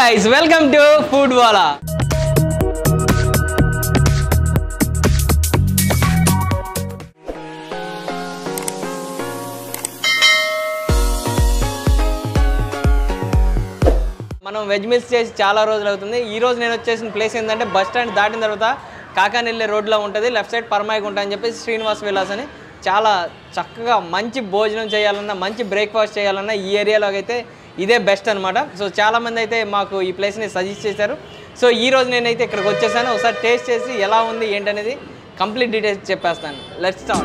Guys welcome to food wala మనం veg mills చేసి చాలా రోజులు అవుతుంది ఈ రోజు నేను వచ్చేసిన ప్లేస్ ఏంటంటే బస్ స్టాండ్ దాటిన తర్వాత కాకానెల్లే రోడ్లో ఉంటుంది లెఫ్ట్ సైడ్ పరమాయిగుంట అని చెప్పేసి శ్రీనివాస్ విలాస్ అని చాలా చక్కగా మంచి భోజనం చేయాలన్నా మంచి బ్రేక్ఫాస్ట్ చేయాలన్నా ఈ ఏరియాలో అయితే ఇదే బెస్ట్ అనమాట సో చాలామంది అయితే మాకు ఈ ప్లేస్ని సజెస్ట్ చేశారు సో ఈ రోజు నేనైతే ఇక్కడికి వచ్చేసాను ఒకసారి టేస్ట్ చేసి ఎలా ఉంది ఏంటనేది కంప్లీట్ డీటెయిల్స్ చెప్పేస్తాను లెట్స్ స్టార్ట్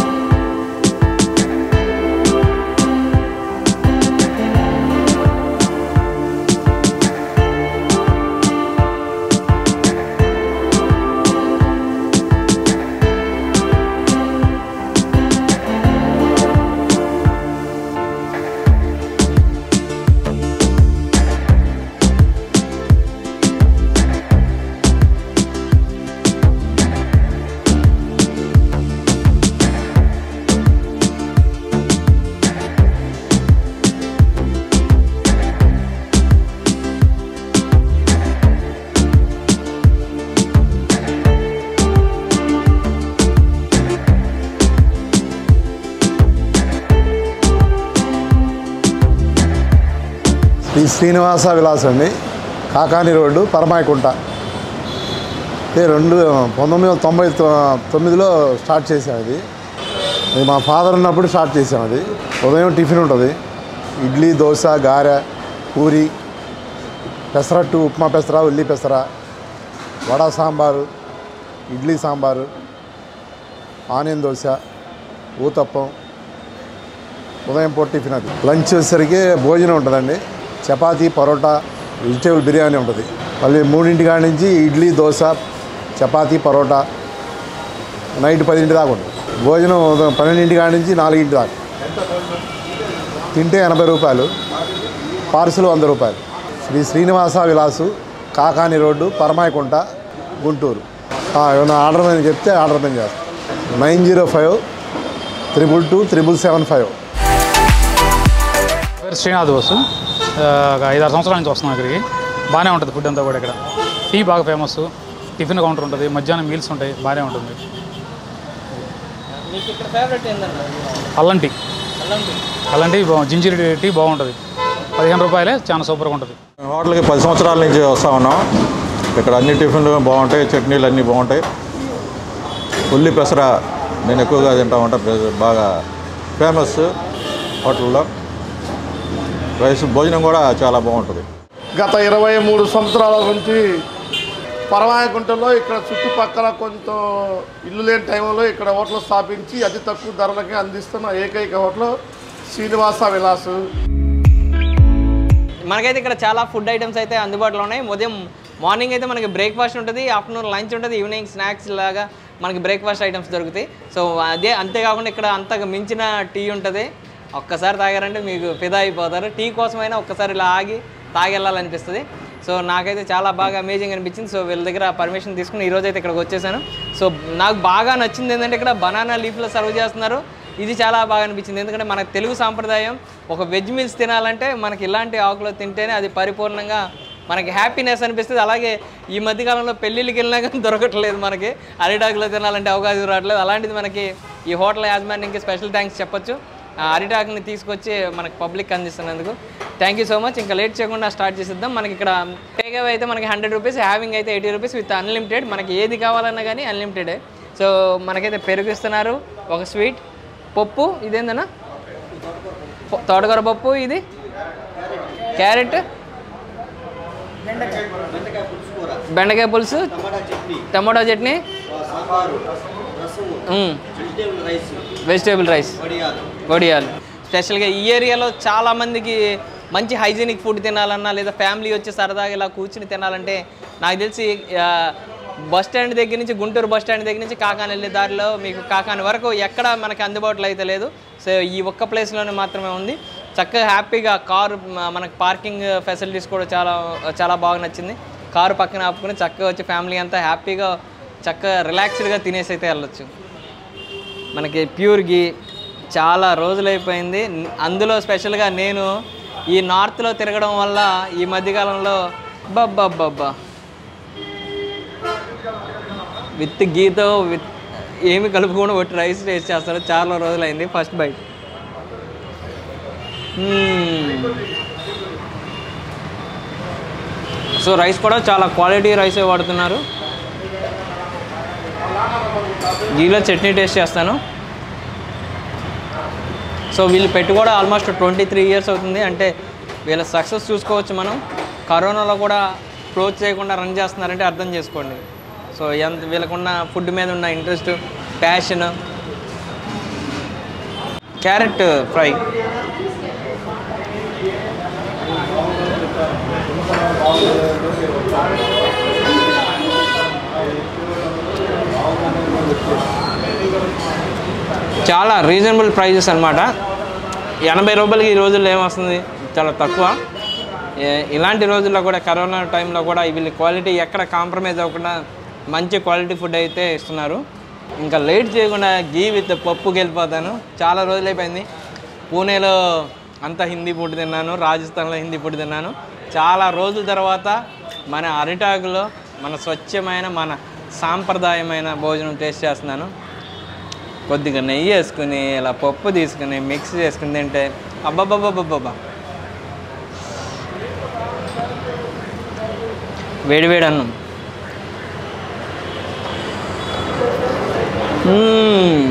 శ్రీ శ్రీనివాస విలాస్ అండి కాకాని రోడ్డు పరమాయకుంట ఇది రెండు పంతొమ్మిది వందల తొంభై తొ- తొమ్మిదిలో స్టార్ట్ చేసాం ఇది ఇది మా ఫాదర్ ఉన్నప్పుడు స్టార్ట్ చేసాం అది ఉదయం టిఫిన్ ఉంటుంది ఇడ్లీ దోశ గారె పూరి పెసరట్టు ఉప్మా పెసర ఉల్లి పెసర వడ సాంబారు ఇడ్లీ సాంబారు ఆనియన్ దోశ ఊతప్పం ఉదయం పూట టిఫిన్ అది లంచ్ వచ్చేసరికి భోజనం ఉంటుందండి చపాతీ పరోటా వెజిటేబుల్ బిర్యానీ ఉంటుంది మళ్ళీ మూడింటి కాడి నుంచి ఇడ్లీ దోశ చపాతీ పరోటా నైట్ పదింటి దాకా ఉంటుంది భోజనం ఉదయం పన్నెండింటి కాడి నుంచి నాలుగింటి దాకా తింటే ఎనభై రూపాయలు పార్సులు వంద రూపాయలు శ్రీ శ్రీనివాస విలాసు కాకాని రోడ్డు పరమాయకుంట గుంటూరు ఆ, ఏమైనా ఆర్డర్ మీద చెప్తే ఆర్డర్ మీద చేస్తాం nine zero five triple two triple seven five పేరు శ్రీనాథ్ బోసు ఆ, ఒక ఐదారు సంవత్సరాల నుంచి వస్తున్నాం ఇక్కడికి బాగానే ఉంటుంది ఫుడ్ అంతా కూడా ఇక్కడ టీ బాగా ఫేమస్ టిఫిన్ కౌంటర్ ఉంటుంది మధ్యాహ్నం మీల్స్ ఉంటాయి బాగానే ఉంటుంది మీకు ఇక్కడ ఫేవరెట్ ఏంటంటే అల్లం టీ అల్లం టీ అల్లం టీ బా- జింజీర్ టీ బాగుంటుంది పదిహేను రూపాయలే చాలా సూపర్గా ఉంటుంది హోటల్కి పది సంవత్సరాల నుంచి వస్తూ ఉన్నాం ఇక్కడ అన్ని టిఫిన్లు బాగుంటాయి చట్నీలు అన్నీ బాగుంటాయి ఉల్లి పెసర నేను ఎక్కువగా తింటా ఉంటా పె- బాగా ఫేమస్ హోటల్లో రైస్ భోజనం కూడా చాలా బాగుంటుంది గత ఇరవై మూడు సంవత్సరాల నుంచి పరమాయకుంటలో ఇక్కడ చుట్టుపక్కల కొంత ఇల్లు లేని టైంలో ఇక్కడ హోటల్ స్థాపించి అతి తక్కువ ధరలకే అందిస్తున్న ఏకైక హోటల్ శ్రీనివాస విలాసు మనకైతే ఇక్కడ చాలా ఫుడ్ ఐటమ్స్ అయితే అందుబాటులో ఉన్నాయి ఉదయం మార్నింగ్ అయితే మనకి బ్రేక్ఫాస్ట్ ఉంటుంది ఆఫ్టర్నూన్ లంచ్ ఉంటుంది ఈవినింగ్ స్నాక్స్ లాగా మనకి బ్రేక్ఫాస్ట్ ఐటమ్స్ దొరుకుతాయి సో అదే అంతేకాకుండా ఇక్కడ అంతకు మించిన టీ ఉంటుంది ఒక్కసారి తాగారంటే మీకు ఫిదా అయిపోతారు టీ కోసమైనా ఒక్కసారి ఇలా ఆగి తాగెళ్ళాలనిపిస్తుంది సో నాకైతే చాలా బాగా అమేజింగ్ అనిపించింది సో వీళ్ళ దగ్గర పర్మిషన్ తీసుకుని ఈరోజు అయితే ఇక్కడికి వచ్చేసాను సో నాకు బాగా నచ్చింది ఏంటంటే ఇక్కడ బనానా లీఫ్లో సర్వ్ చేస్తున్నారు ఇది చాలా బాగా అనిపించింది ఎందుకంటే మన తెలుగు సాంప్రదాయం ఒక వెజ్ మీల్స్ తినాలంటే మనకి ఇలాంటి ఆకులు తింటేనే అది పరిపూర్ణంగా మనకి హ్యాపీనెస్ అనిపిస్తుంది అలాగే ఈ మధ్యకాలంలో పెళ్ళిళ్ళకి వెళ్ళినా కానీ దొరకట్లేదు మనకి అరిటాకులో తినాలంటే అవకాశం రావట్లేదు అలాంటిది మనకి ఈ హోటల్ యాజమాన్యానికి స్పెషల్ థ్యాంక్స్ చెప్పొచ్చు ఆ అరిటాకుని తీసుకొచ్చి మనకి పబ్లిక్ అందిస్తున్నందుకు థ్యాంక్ యూ సో మచ్ ఇంకా లేట్ చేయకుండా స్టార్ట్ చేసిద్దాం మనకి ఇక్కడ టేక్ అవే అయితే మనకి హండ్రెడ్ రూపీస్ హ్యావింగ్ అయితే ఎయిటీ రూపీస్ విత్ అన్లిమిటెడ్ మనకి ఏది కావాలన్నా కానీ అన్లిమిటెడే సో మనకైతే పెరుగు ఇస్తున్నారు ఒక స్వీట్ పప్పు ఇదేందన్నా పొ- తోటకూర పప్పు ఇది క్యారెట్ బెండకాయ పులుసు టమాటా చట్నీ మ్మ్. వెజిటేబుల్ రైస్ వడియాలు స్పెషల్గా ఈ ఏరియాలో చాలా మందికి మంచి హైజీనిక్ ఫుడ్ తినాలన్నా లేదా ఫ్యామిలీ వచ్చి సరదాగా ఇలా కూర్చుని తినాలంటే నాకు తెలిసి ఆ, బస్ స్టాండ్ దగ్గర నుంచి గుంటూరు బస్ స్టాండ్ దగ్గర నుంచి కాకాని వెళ్ళే దారిలో మీకు కాకాని వరకు ఎక్కడ మనకి అందుబాటులో అయితే లేదు సో ఈ ఒక్క ప్లేస్లోనే మాత్రమే ఉంది చక్కగా హ్యాపీగా కారు మ- మనకి పార్కింగ్ ఫెసిలిటీస్ కూడా చాలా చాలా బాగా నచ్చింది కారు పక్కన ఆపుకుని చక్కగా వచ్చి ఫ్యామిలీ అంతా హ్యాపీగా చక్కగా రిలాక్స్డ్గా తినేసి అయితే వెళ్ళొచ్చు మనకి ప్యూర్ గీ చాలా రోజులైపోయింది అందులో స్పెషల్గా నేను ఈ నార్త్లో తిరగడం వల్ల ఈ మధ్యకాలంలో బబ్బబ్బబ్బా విత్ గీతో విత్ ఏమి కలుపుకుండా ఒకటి రైస్ టేస్ట్ చేస్తారు చాలా రోజులైంది ఫస్ట్ బైట్ సో రైస్ కూడా చాలా క్వాలిటీ రైసే వాడుతున్నారు గీలో చట్నీ టేస్ట్ చేస్తాను సో వీళ్ళు పెట్టి కూడా ఆల్మోస్ట్ ట్వంటీ త్రీ ఇయర్స్ అవుతుంది అంటే వీళ్ళ సక్సెస్ చూసుకోవచ్చు మనం కరోనాలో కూడా క్లోజ్ చేయకుండా రన్ చేస్తున్నారంటే అర్థం చేసుకోండి సో ఎంత వీళ్ళకున్న ఫుడ్ మీద ఉన్న ఇంట్రెస్ట్ ప్యాషన్ క్యారెట్ ఫ్రై చాలా రీజనబుల్ ప్రైజెస్ అనమాట ఎనభై రూపాయలకి ఈ రోజుల్లో ఏమొస్తుంది చాలా తక్కువ ఏ- ఇలాంటి రోజుల్లో కూడా కరోనా టైంలో కూడా వీళ్ళ క్వాలిటీ ఎక్కడ కాంప్రమైజ్ అవ్వకుండా మంచి క్వాలిటీ ఫుడ్ అయితే ఇస్తున్నారు ఇంకా లేట్ చేయకుండా గీ విత్ పప్పుకి వెళ్ళిపోతాను చాలా రోజులైపోయింది పూణేలో అంతా హిందీ ఫుడ్ తిన్నాను రాజస్థాన్లో హిందీ ఫుడ్ తిన్నాను చాలా రోజుల తర్వాత మన అరిటాకులో మన స్వచ్ఛమైన మన సాంప్రదాయమైన భోజనం టేస్ట్ చేస్తున్నాను కొద్దిగా నెయ్యి వేసుకుని ఇలా పప్పు తీసుకుని మిక్స్ చేసుకుని తింటే అబ్బబ్బబ్బబ్బబ్బా వేడి వేడి అన్నం మ్మ్.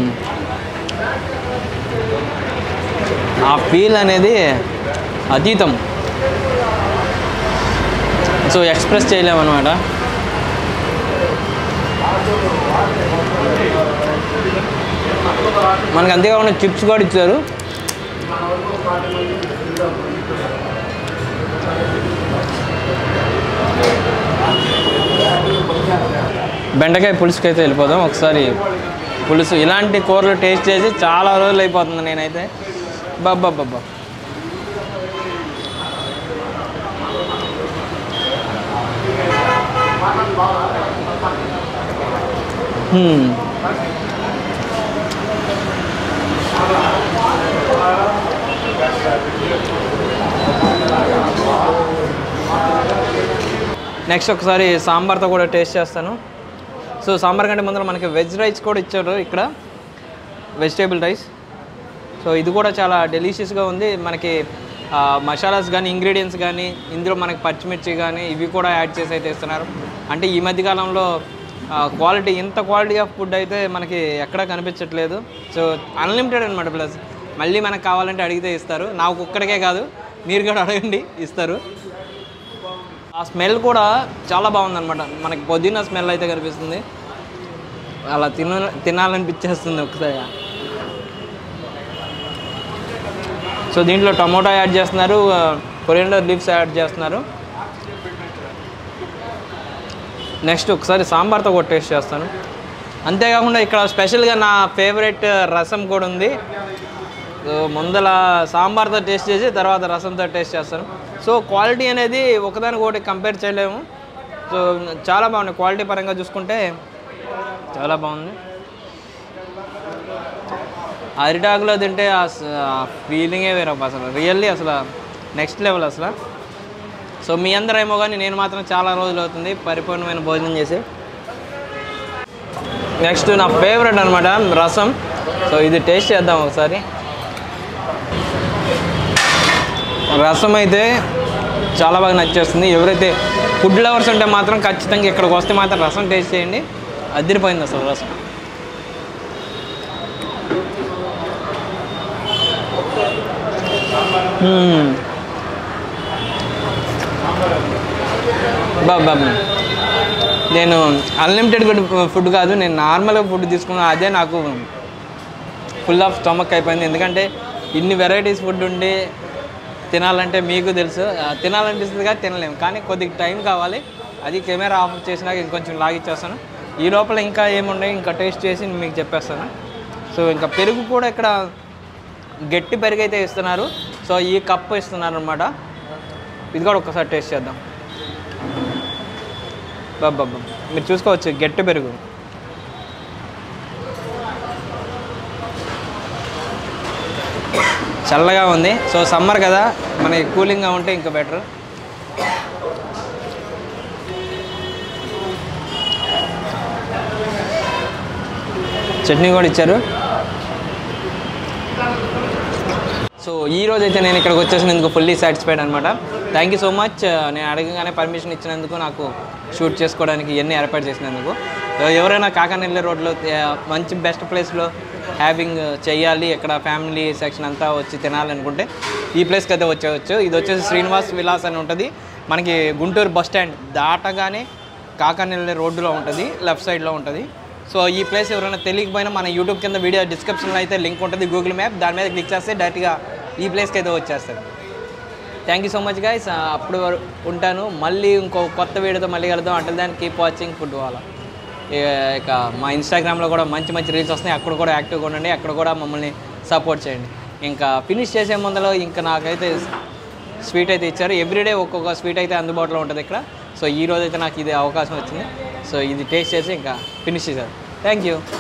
ఆ ఫీల్ అనేది అతీతం సో ఎక్స్ప్రెస్ చేయలేమన్నమాట మనకు అంతేకాకుండా చిప్స్ కూడా ఇచ్చారు బెండకాయ పులుసుకి అయితే వెళ్ళిపోదాం ఒకసారి పులుసు ఇలాంటి కూరలు టేస్ట్ చేసి చాలా రోజులు అయిపోతుంది నేనైతే బాబ్బా హ్మ్ నెక్స్ట్ ఒకసారి సాంబార్తో కూడా టేస్ట్ చేస్తాను సో సాంబార్ కంటే ముందర మనకి వెజ్ రైస్ కూడా ఇచ్చారు ఇక్కడ వెజిటేబుల్ రైస్ సో ఇది కూడా చాలా డెలిషియస్గా ఉంది మనకి ఆ, మసాలాస్ కానీ ఇంగ్రీడియంట్స్ కానీ ఇందులో మనకి పచ్చిమిర్చి కానీ ఇవి కూడా యాడ్ చేసి అయితే ఇస్తున్నారు అంటే ఈ మధ్యకాలంలో క్వాలిటీ ఇంత క్వాలిటీ ఆఫ్ ఫుడ్ అయితే మనకి ఎక్కడా కనిపించట్లేదు సో అన్లిమిటెడ్ అనమాట ప్లస్ మళ్ళీ మనకు కావాలంటే అడిగితే ఇస్తారు నాకు ఒక్కడికే కాదు మీరు కూడా అడగండి ఇస్తారు ఆ స్మెల్ కూడా చాలా బాగుందన్నమాట మనకి పుదీనా స్మెల్ అయితే కనిపిస్తుంది అలా తిన తినాలనిపించేస్తుంది ఒకసారి సో దీంట్లో టమోటా యాడ్ చేస్తున్నారు కొరియండర్ లీవ్స్ యాడ్ చేస్తున్నారు నెక్స్ట్ ఒకసారి సాంబార్తో కూడా టేస్ట్ చేస్తాను అంతేకాకుండా ఇక్కడ స్పెషల్గా నా ఫేవరెట్ రసం కూడా ఉంది సో ముందల సాంబార్తో టేస్ట్ చేసి తర్వాత రసంతో టేస్ట్ చేస్తాను సో క్వాలిటీ అనేది ఒకదానికొకటి కంపేర్ చేయలేము సో చాలా బాగుంది క్వాలిటీ పరంగా చూసుకుంటే చాలా బాగుంది అరిటాకులో తింటే ఆ స- ఆ ఫీలింగే వేరే అసలు రియల్లీ అసలు నెక్స్ట్ లెవెల్ అసలు సో మీ అందరేమో కానీ నేను మాత్రం చాలా రోజులు అవుతుంది పరిపూర్ణమైన భోజనం చేసి నెక్స్ట్ నా ఫేవరెట్ అనమాట రసం సో ఇది టేస్ట్ చేద్దాం ఒకసారి రసం అయితే చాలా బాగా నచ్చేస్తుంది ఎవరైతే ఫుడ్ లవర్స్ ఉంటే మాత్రం ఖచ్చితంగా ఇక్కడికి వస్తే మాత్రం రసం టేస్ట్ చేయండి అదిరిపోయింది అసలు రసం మ్మ్. బా బా బా. నేను అన్లిమిటెడ్ ఫుడ్ కాదు నేను నార్మల్గా ఫుడ్ తీసుకున్నా అదే నాకు ఫుల్ ఆఫ్ స్టమక్ అయిపోయింది ఎందుకంటే ఇన్ని వెరైటీస్ ఫుడ్ ఉండి తినాలంటే మీకు తెలుసు ఆ, తినాలనిపిస్తుంది కానీ తినలేము కానీ కొద్దిగా టైం కావాలి అది కెమెరా ఆఫ్ చేసినాక ఇంకొంచెం లాగిచ్చేస్తాను ఈ లోపల ఇంకా ఏమున్నాయి ఇంకా టేస్ట్ చేసి మీకు చెప్పేస్తాను సో ఇంకా పెరుగు కూడా ఇక్కడ గట్టి పెరుగు అయితే ఇస్తున్నారు సో ఈ కప్పు ఇస్తున్నారు అనమాట ఇది కూడా ఒకసారి టేస్ట్ చేద్దాం బాబా మీరు చూసుకోవచ్చు గట్టి పెరుగు చల్లగా ఉంది సో సమ్మర్ కదా మనకి కూలింగ్గా ఉంటే ఇంకా బెటర్ చట్నీ కూడా ఇచ్చారు సో ఈ రోజు అయితే నేను ఇక్కడికి వచ్చేసినందుకు ఫుల్లీ సాటిస్ఫైడ్ అనమాట థ్యాంక్ యూ సో మచ్ నేను అడగగానే పర్మిషన్ ఇచ్చినందుకు నాకు షూట్ చేసుకోవడానికి ఇవన్నీ ఏర్పాటు చేసినందుకు సో ఎవరైనా కాకానెల్లి రోడ్లో ఆ, మంచి బెస్ట్ ప్లేస్లో హ్యావింగ్ చేయాలి ఇక్కడ ఫ్యామిలీ సెక్షన్ అంతా వచ్చి తినాలనుకుంటే ఈ ప్లేస్కి అయితే వచ్చేవచ్చు ఇది వచ్చేసి శ్రీనివాస్ విలాస్ అని ఉంటుంది మనకి గుంటూరు బస్ స్టాండ్ దాటగానే కాకానెల్లి రోడ్డులో ఉంటుంది లెఫ్ట్ సైడ్లో ఉంటుంది సో ఈ ప్లేస్ ఎవరైనా తెలియకపోయినా మన యూట్యూబ్ కింద వీడియో డిస్క్రిప్షన్లో అయితే లింక్ ఉంటుంది గూగుల్ మ్యాప్ దాని మీద క్లిక్ చేస్తే డైరెక్ట్గా ఈ ప్లేస్కి అయితే వచ్చేస్తారు thank you so much guys అప్పుడు వరకు ఉంటాను మళ్ళీ ఇంకో కొత్త వీడియోతో మళ్ళీ కలుద్దాం అంటే దాన్ని కీప్ వాచింగ్ ఫుడ్ వాళ్ళ ఇక మా ఇన్స్టాగ్రామ్లో కూడా మంచి మంచి రీల్స్ వస్తున్నాయి అక్కడ కూడా యాక్టివ్గా ఉండండి అక్కడ కూడా మమ్మల్ని సపోర్ట్ చేయండి ఇంకా ఫినిష్ చేసే ముందులో ఇంకా నాకైతే స్వీట్ అయితే ఇచ్చారు ఎవ్రీడే ఒక్కొక్క స్వీట్ అయితే అందుబాటులో ఉంటుంది ఇక్కడ సో ఈ రోజు అయితే నాకు ఇది అవకాశం వచ్చింది సో ఇది టేస్ట్ చేసి ఇంకా ఫినిష్ చేశారు థ్యాంక్ యూ